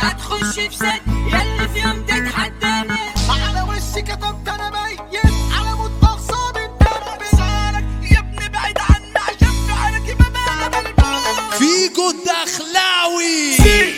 هتخش في سد ياللي في يوم تتحداني على وشي كتبت انا ميت على مطبخ صاب الدم سارك يا ابني بعيد عني عشان في عينك يبقى انا ملبوس فيجو الدخلاوي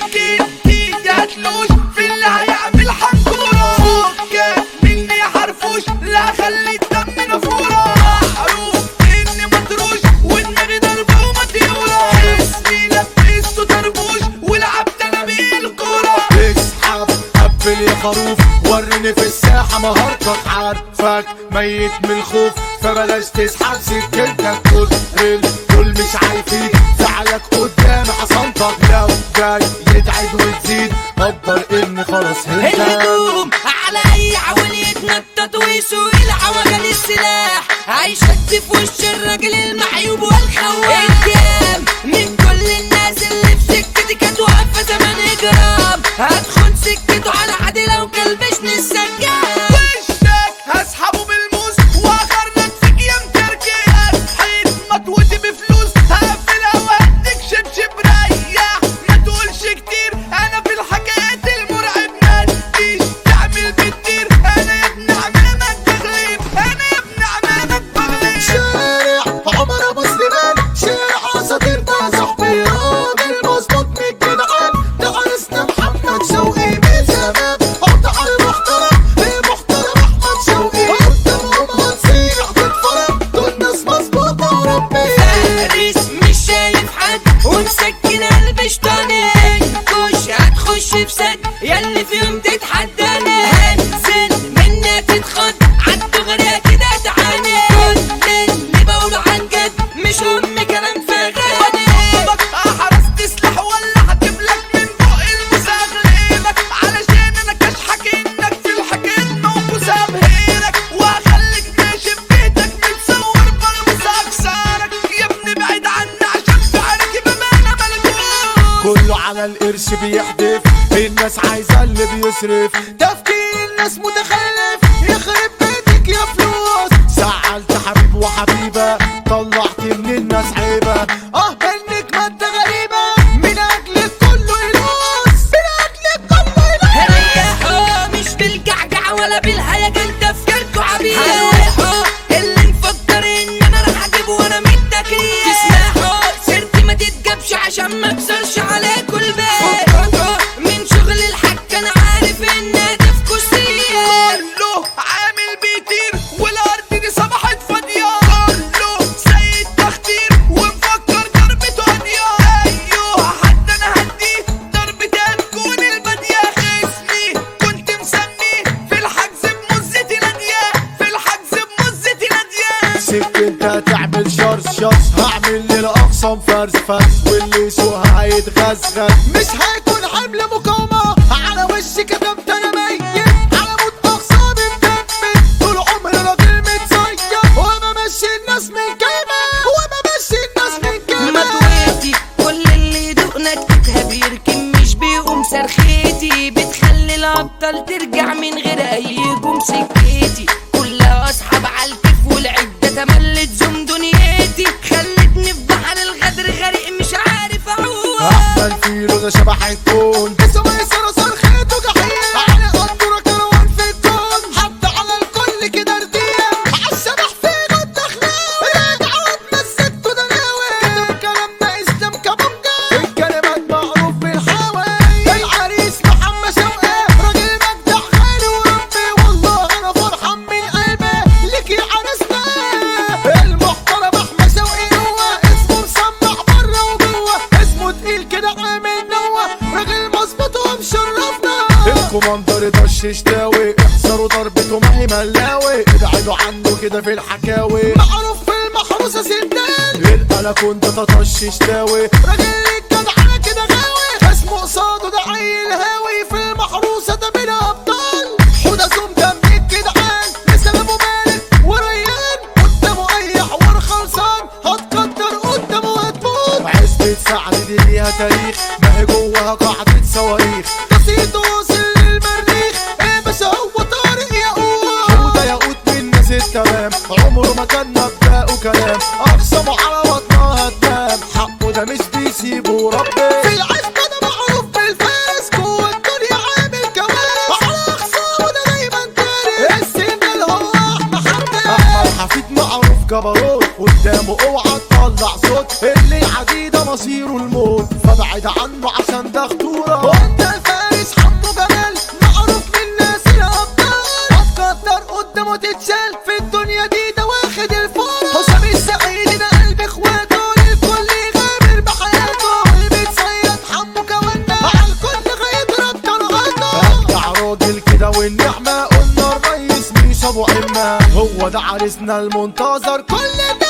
سكتي هتلوش في اللي هيعمل حنكورة فكك مني حرفوش لا خلي الدم نفورة معروف اني مطروش ودماغي ضربة ومطيورة اسمي لبسته طربوش ولعبت انا بالكورة اسحب قبل يا خروف وريني في الساحة مهارتك عارفك ميت من الخوف فبلاش تسحب سكتك كتر دول مش عارفين فعلك قدامي حصلتك لو جاي يتعد وتزيد قدر اني خلاص هدى الهجوم على اي عوال يتنطط ويسوق العوجل السلاح هيشد في وش الراجل المعيوب والخواف الكام من كل الناس اللي في سكتي كانت واقفه زمان اجرام هدخل سكته على عادي لو كلبشني السجاد وشك هسحبه بالموس واخرج فيك يا مكركب حيط مطوتي بفلوس هقفلها وهديك شبشب ريح ما تقولش كتير انا في الحكايات المرعب ما تجيش تعمل بتطير انا يا ابن عمامة تغلب انا يا ابن عمامة تغلب شارع عمر ابو سليمان شارع اساطير ده صاحبي راجل مظبوط من الجدعان ده عرسنا محمد شوقي من زمان حط على المحترم المحترم احمد شوقي قدامهم هنصيح بالفرح دول ناس مظبوطه وربي فارس مش شايف حد ومسكن قلب شطاني كش هتخش في سد ياللي في يوم تتحداني هنزل منها تتخض عالدغرية كده تعاني كل اللي بقوله عن جد مش ام كلام فغاني طبك حرست سلاح ولا هتملك من فوق المساغلينك علشان انا كشحك انك في الحكاية موجوز ابهرك وهخليك ماشي في بيتك متصور برمز اكسارك يا ابني بعيد عني عشان في عينك يبقى انا ملبوس كله على القرش بيحدف الناس عايزه اللي بيصرف تفكير الناس متخلف يخرب بيتك يا فلوس زعلت حبيب وحبيبه طلعت من الناس عيبه اه انك ماده غريبه من اجلك كله يلوس من اجلك كله يلوس ريحوا مش بالجعجع ولا بالهيجان تفكيركوا عبيد هيروحوا اللي مفكر ان انا راح اجيبه وانا متكريت تسمحوا سيرتي ما تتجابش عشان ما اكسرش عليكوا البيت فككوا من شغل الحك انا عارف انها تفكوا السيئة كله عامل بيطير والارض دي صبحت فاضيه كله زي التختير ومفكر ضربته هاديه ايوه حتى انا هديه ضربتي هتكون الباديه خصمي كنت مسميه في الحجز بمزتي ناديه في الحجز بمزتي ناديه سكت هتعمل شرس شرس هعمل للاقصى فرز فرز واللي يسوقها هيتغزغز مش هيكون حمل مقاومة على وشي كتبت انا ميت على موت اقصابي مدمت طول عمري راجل متصيد وبمشي الناس من كلمة وبمشي الناس من كلمة مطويتي كل اللي يدوق نكتتها بيركن مش بيقوم صرخيتي بتخلي الابطال ترجع من غير اي هجوم سكتي كلها اصحاب عالكيف والعده تملت زوم دنيتي خلتني في بحر الغدر غريق مش عارف اعوم احمل فيلو ده شبح الكون اسمه يسرى صرخته جحيم على قدره كروان في الكون حط على الكل كده رديه عالشبح فينا الدخلاوي راجع واتمسكته ده ناوي كتب كلامنا اسلام كابونجا الكلمات معروف بالحاوي العريس محمد شوقي راجل مجدع غالي وربي والله انا فرحان من قلبي ليك يا عرسنا المحترم احمد شوقي هو اسمه مسمع بره وجوه اسمه تقيل كده عامل نوه راجل مظبوط ومشرفنا الكوماندر ده الششتاوي احذروا ضربته ما هي ملاوي ابعدوا عنه كده في الحكاوي معروف في المحروسه سندان القلق كنت تطش شتاوي راجل الجدعنه كده غاوي اسمه قصاده ده عيل هاوي في المحروسه ده من ابطال حوده سوم دم الجدعان لسلام مالك وريان قدامه اي حوار خلصان هتقدر قدامه هتموت عزبة سعد دي ليها تاريخ ما هي جواها قاعدة صواريخ قصيده وصل للمريخ ايه بس هو طارق ياقوت حوده ياقوت من الناس التمام عمره ما كان مبدأه كلام اقسمه على بطنها تنام حقه ده مش بيسيبه ربي في العزبة ده معروف بالفاس جوه مصيره الموت فابعد عنه عشان ده خطورة وانت الفارس حمو جمال معروف من الناس الابطال هتكتر قدامه تتشال في الدنيا دي ده واخد الفرص حسام السعيد ده قلب اخواته للكل غامر بحياته وبيتصيد حمو كوانا على الكل هيضرب طلقاته ابدع راجل كده والنعمة قلنا الريس مش ابو عمة هو ده عريسنا المنتظر كل ده